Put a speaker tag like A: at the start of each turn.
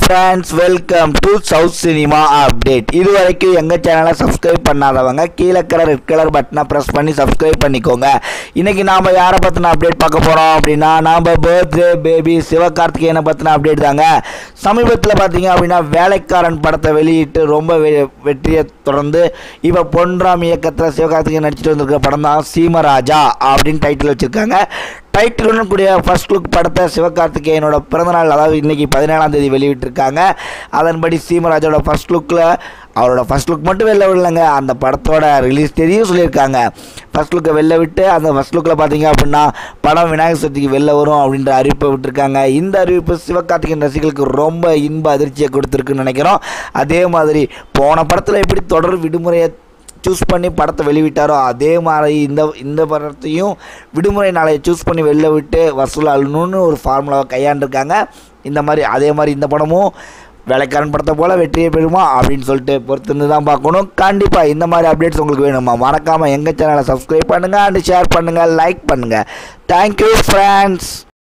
A: friends welcome to south cinema update இது வரைக்கும் எங்கள் சேனலை சப்ஸ்கிரைப் பண்ணாதவங்க கீழே கலர் ரெட் கலர் பட்டனை ப்ரெஸ் பண்ணி சப்ஸ்கிரைப் பண்ணிக்கோங்க இன்னைக்கு நாம் யாரை பற்றின அப்டேட் பார்க்க போகிறோம் அப்படின்னா நாம் பர்த்டே பேபி சிவகார்த்திகேயனை பற்றின அப்டேட் தாங்க சமீபத்தில் பார்த்தீங்க அப்படின்னா வேலைக்காரன் படத்தை வெளியிட்டு ரொம்ப வெ- வெற்றியை தொடர்ந்து இப்போ பொன்ராம் இயக்கத்தில் சிவகார்த்திகேயன் நடிச்சிட்டு வந்திருக்கிற படம் தான் சீமராஜா அப்படின்னு டைட்டில் வச்சுருக்காங்க டைட்டிலுடன் கூடிய ஃபர்ஸ்ட் லுக் படத்தை சிவகார்த்திகேயனோட பிறந்தநாள் அதாவது இன்னைக்கு பதினேழாம் தேதி வெளியிட்டிருக்காங்க அதன்படி சீமராஜோட ஃபர்ஸ்ட் லுக்கில் அவரோட ஃபர்ஸ்ட் லுக் மட்டும் வெளில விடலைங்க அந்த படத்தோட ரிலீஸ் தேதியும் சொல்லியிருக்காங்க ஃபர்ஸ்ட் லுக்கை வெளில விட்டு அந்த ஃபர்ஸ்ட் லுக்கில் பார்த்தீங்க அப்படின்னா படம் விநாயகர் சதுர்த்திக்கு வெளில வரும் அப்படின்ற அறிவிப்பை விட்டுருக்காங்க இந்த அறிவிப்பு சிவகார்த்திகேயன் ரசிகர்களுக்கு ரொம்ப இன்ப அதிர்ச்சியை கொடுத்துருக்குன்னு நினைக்கிறோம் அதே மாதிரி போன படத்தில் எப்படி தொடர் விடுமுறையை சூஸ் பண்ணி படத்தை வெளிவிட்டாரோ அதே மாதிரி இந்த இந்த படத்தையும் விடுமுறை நாளையை சூஸ் பண்ணி வெளில விட்டு வசூல் அள்ளணும்னு ஒரு ஃபார்முலாவை கையாண்டிருக்காங்க இந்த மாதிரி அதே மாதிரி இந்த படமும் வேலைக்காரன் படத்தை போல் வெற்றியை பெறுமா அப்படின்னு சொல்லிட்டு பொறுத்திருந்து தான் பார்க்கணும் கண்டிப்பாக இந்த மாதிரி அப்டேட்ஸ் உங்களுக்கு வேணுமா மறக்காமல் எங்கள் சேனலை சப்ஸ்கிரைப் பண்ணுங்கள் அண்ட் ஷேர் பண்ணுங்கள் லைக் பண்ணுங்கள் தேங்க்யூ ஃப்ரெண்ட்ஸ்